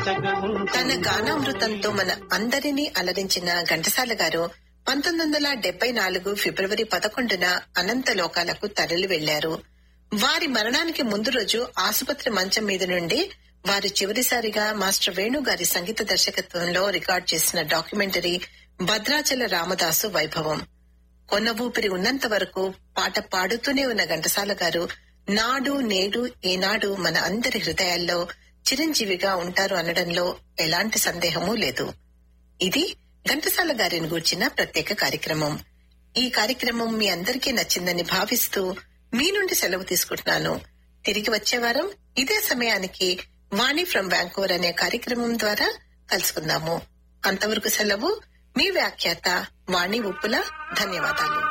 వెచ్చగా ఉంటుంది. తన గానామృతంతో మన అందరినీ అలరించిన ఘంటసాల గారు పంతొమ్మిది వందల డెబ్బై నాలుగు ఫిబ్రవరి పదకొండున అనంత లోకాలకు తరలి వెళ్లారు వారి మరణానికి ముందు రోజు ఆసుపత్రి మంచం మీద నుండి వారు చివరిసారిగా మాస్టర్ వేణు గారి సంగీత దర్శకత్వంలో రికార్డ్ చేసిన డాక్యుమెంటరీ భద్రాచల రామదాసు వైభవం కొన్న ఊపిరి ఉన్నంత వరకు పాట పాడుతూనే ఉన్న ఘంటసాల గారు నాడు నేడు ఈనాడు మన అందరి హృదయాల్లో చిరంజీవిగా ఉంటారు అనడంలో ఎలాంటి సందేహమూ లేదు ఇది ఘంటసాల గారిని గూర్చిన ప్రత్యేక కార్యక్రమం ఈ కార్యక్రమం మీ అందరికీ నచ్చిందని భావిస్తూ మీ నుండి సెలవు తీసుకుంటున్నాను తిరిగి వచ్చే వారం ఇదే సమయానికి వాణి ఫ్రం బ్యాంకోర్ అనే కార్యక్రమం ద్వారా కలుసుకుందాము అంతవరకు సెలవు మీ వ్యాఖ్యాత వాణి ఉప్పుల ధన్యవాదాలు